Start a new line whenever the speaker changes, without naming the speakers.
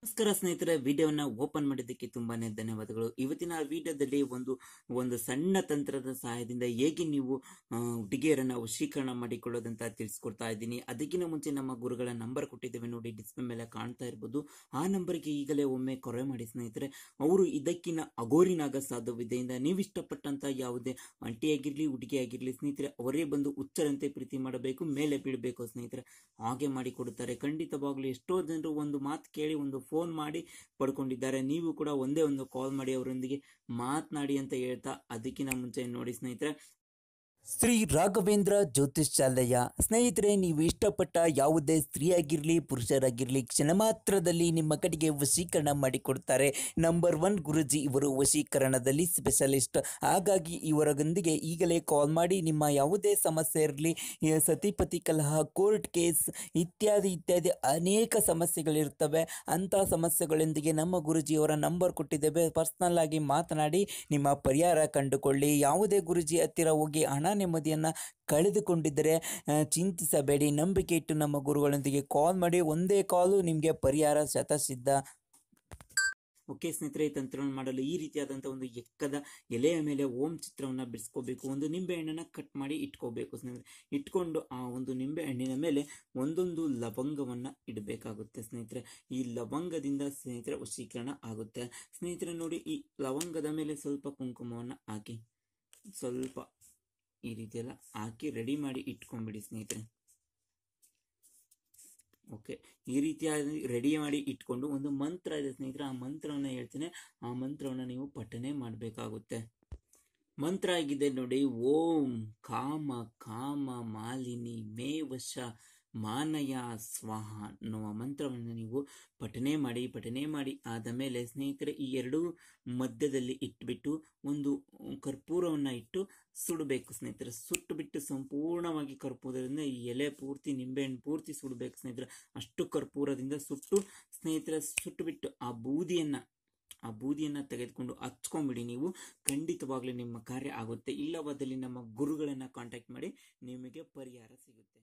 ನಮಸ್ಕಾರ ಸ್ನೇಹಿತರೆ ವಿಡಿಯೋನ ಓಪನ್ ಮಾಡಿದ್ದಕ್ಕೆ ತುಂಬಾನೇ ಧನ್ಯವಾದಗಳು ಇವತ್ತಿನ ವಿಡಿಯೋದಲ್ಲಿ ಒಂದು ಒಂದು ಸಣ್ಣ ತಂತ್ರದ ಸಹಾಯದಿಂದ ಹೇಗೆ ನೀವು ಆ, ಹುಡುಗಿಯರನ್ನ ವಶೀಕರಣ ಮಾಡಿಕೊಳ್ಳೋದಂತ ತಿಳಿಸ್ಕೊಡ್ತಾ ಇದ್ದೀನಿ ಅದಕ್ಕಿಂತ ಮುಂಚೆ ನಮ್ಮ ಗುರುಗಳ ನಂಬರ್ ಕೊಟ್ಟಿದ್ದೇವೆ ನೋಡಿ ಡಿಸ್ಪ್ಲೇ ಮೇಲೆ ಕಾಣ್ತಾ ಇರ್ಬೋದು ಆ ನಂಬರ್ಗೆ ಈಗಲೇ ಒಮ್ಮೆ ಕರೆ ಮಾಡಿ ಸ್ನೇಹಿತರೆ ಅವರು ಇದಕ್ಕಿನ ಅಗೋರಿನಾಗ ಸಾಧ್ಯವಿದೆಯಿಂದ ನೀವು ಇಷ್ಟಪಟ್ಟಂತ ಯಾವುದೇ ಅಂಟಿ ಆಗಿರ್ಲಿ ಹುಡುಗಿ ಆಗಿರ್ಲಿ ಸ್ನೇಹಿತರೆ ಅವರೇ ಬಂದು ಹುಚ್ಚರಂತೆ ಪ್ರೀತಿ ಮಾಡಬೇಕು ಮೇಲೆ ಬೀಳಬೇಕು ಸ್ನೇಹಿತರೆ ಹಾಗೆ ಮಾಡಿ ಕೊಡುತ್ತಾರೆ ಖಂಡಿತವಾಗ್ಲೂ ಎಷ್ಟೋ ಜನರು ಒಂದು ಮಾತು ಕೇಳಿ ಒಂದು ಫೋನ್ ಮಾಡಿ ಪಡ್ಕೊಂಡಿದ್ದಾರೆ ನೀವು ಕೂಡ ಒಂದೇ ಒಂದು ಕಾಲ್ ಮಾಡಿ ಅವರೊಂದಿಗೆ ಮಾತನಾಡಿ ಅಂತ ಹೇಳ್ತಾ ಅದಕ್ಕಿಂತ ಮುಂಚೆ ನೋಡಿ ಸ್ನೇಹಿತರೆ
ಶ್ರೀ ರಾಘವೇಂದ್ರ ಜ್ಯೋತಿಷ್ಯಾಲಯ ಸ್ನೇಹಿತರೆ ನೀವು ಇಷ್ಟಪಟ್ಟ ಯಾವುದೇ ಸ್ತ್ರೀಯಾಗಿರಲಿ ಪುರುಷರಾಗಿರಲಿ ಕ್ಷಣ ಮಾತ್ರದಲ್ಲಿ ನಿಮ್ಮ ಕಡೆಗೆ ವಶೀಕರಣ ಮಾಡಿಕೊಡ್ತಾರೆ ನಂಬರ್ ಒನ್ ಗುರುಜಿ ಇವರು ವಶೀಕರಣದಲ್ಲಿ ಸ್ಪೆಷಲಿಸ್ಟ್ ಹಾಗಾಗಿ ಇವರೊಂದಿಗೆ ಈಗಲೇ ಕಾಲ್ ಮಾಡಿ ನಿಮ್ಮ ಯಾವುದೇ ಸಮಸ್ಯೆ ಇರಲಿ ಸತಿಪತಿ ಕಲಹ ಕೋರ್ಟ್ ಕೇಸ್ ಇತ್ಯಾದಿ ಇತ್ಯಾದಿ ಅನೇಕ ಸಮಸ್ಯೆಗಳಿರ್ತವೆ ಅಂಥ ಸಮಸ್ಯೆಗಳೊಂದಿಗೆ ನಮ್ಮ ಗುರುಜಿಯವರ ನಂಬರ್ ಕೊಟ್ಟಿದ್ದೇವೆ ಪರ್ಸ್ನಲ್ ಆಗಿ ಮಾತನಾಡಿ ನಿಮ್ಮ ಪರಿಹಾರ ಕಂಡುಕೊಳ್ಳಿ ಯಾವುದೇ ಗುರುಜಿ ಹತ್ತಿರ ಹೋಗಿ ಹಣ ನೆಮ್ಮದಿಯನ್ನು ಕಳೆದುಕೊಂಡಿದ್ದರೆ ಆ, ಚಿಂತಿಸಬೇಡಿ ನಂಬಿಕೆ ಇಟ್ಟು ನಮ್ಮ ಗುರುಗಳೊಂದಿಗೆ ಕಾಲ್ ಮಾಡಿ ಒಂದೇ ಕಾಲು ನಿಮಗೆ ಪರಿಹಾರ ಶತಸಿದ್ಧ
ಓಕೆ ಸ್ನೇಹಿತರೆ ಈ ತಂತ್ರವನ್ನು ಮಾಡಲು ಈ ರೀತಿಯಾದಂಥ ಒಂದು ಎಕ್ಕದ ಎಲೆಯ ಮೇಲೆ ಓಂ ಚಿತ್ರವನ್ನು ಬಿಡಿಸ್ಕೋಬೇಕು ಒಂದು ನಿಂಬೆ ಹಣ್ಣನ್ನು ಕಟ್ ಮಾಡಿ ಇಟ್ಕೋಬೇಕು ಸ್ನೇಹಿತರೆ ಇಟ್ಕೊಂಡು ಆ ಒಂದು ನಿಂಬೆ ಹಣ್ಣಿನ ಮೇಲೆ ಒಂದೊಂದು ಲವಂಗವನ್ನು ಇಡಬೇಕಾಗುತ್ತೆ ಸ್ನೇಹಿತರೆ ಈ ಲವಂಗದಿಂದ ಸ್ನೇಹಿತರೆ ವಶೀಕರಣ ಆಗುತ್ತೆ ಸ್ನೇಹಿತರೆ ನೋಡಿ ಈ ಲವಂಗದ ಮೇಲೆ ಸ್ವಲ್ಪ ಕುಂಕುಮವನ್ನು ಹಾಕಿ ಸ್ವಲ್ಪ ಈ ರೀತಿ ಎಲ್ಲ ಹಾಕಿ ರೆಡಿ ಮಾಡಿ ಇಟ್ಕೊಂಡ್ಬಿಡಿ ಸ್ನೇಹಿತರೆ ಓಕೆ ಈ ರೀತಿಯಾಗಿ ರೆಡಿ ಮಾಡಿ ಇಟ್ಕೊಂಡು ಒಂದು ಮಂತ್ರ ಇದೆ ಸ್ನೇಹಿತರೆ ಆ ಮಂತ್ರವನ್ನು ಹೇಳ್ತೇನೆ ಆ ಮಂತ್ರವನ್ನು ನೀವು ಪಠನೆ ಮಾಡಬೇಕಾಗುತ್ತೆ ಮಂತ್ರ ಆಗಿದೆ ನೋಡಿ ಓಂ ಕಾಮ ಕಾಮ ಮಾಲಿನಿ ಮೇ ವಶ ಮಾನಯ ಸ್ವಾಹ ಅನ್ನುವ ಮಂತ್ರವನ್ನು ನೀವು ಪಠನೆ ಮಾಡಿ ಪಠನೆ ಮಾಡಿ ಆದ ಮೇಲೆ ಸ್ನೇಹಿತರೆ ಈ ಎರಡೂ ಮಧ್ಯದಲ್ಲಿ ಇಟ್ಬಿಟ್ಟು ಒಂದು ಕರ್ಪೂರವನ್ನು ಇಟ್ಟು ಸುಡಬೇಕು ಸ್ನೇಹಿತರೆ ಸುಟ್ಟು ಬಿಟ್ಟು ಸಂಪೂರ್ಣವಾಗಿ ಕರ್ಪೂರದಿಂದ ಈ ಎಲೆ ಪೂರ್ತಿ ನಿಂಬೆಹಣ್ಣು ಪೂರ್ತಿ ಸುಡಬೇಕು ಸ್ನೇಹಿತರೆ ಅಷ್ಟು ಕರ್ಪೂರದಿಂದ ಸುಟ್ಟು ಸ್ನೇಹಿತರೆ ಸುಟ್ಟು ಬಿಟ್ಟು ಆ ಬೂದಿಯನ್ನು ಆ ಬೂದಿಯನ್ನು ತೆಗೆದುಕೊಂಡು ಹಚ್ಕೊಂಬಿಡಿ ನೀವು ಖಂಡಿತವಾಗ್ಲೂ ನಿಮ್ಮ ಕಾರ್ಯ ಆಗುತ್ತೆ ಇಲ್ಲವಾದಲ್ಲಿ ನಮ್ಮ ಗುರುಗಳನ್ನು ಕಾಂಟ್ಯಾಕ್ಟ್ ಮಾಡಿ ನಿಮಗೆ ಪರಿಹಾರ ಸಿಗುತ್ತೆ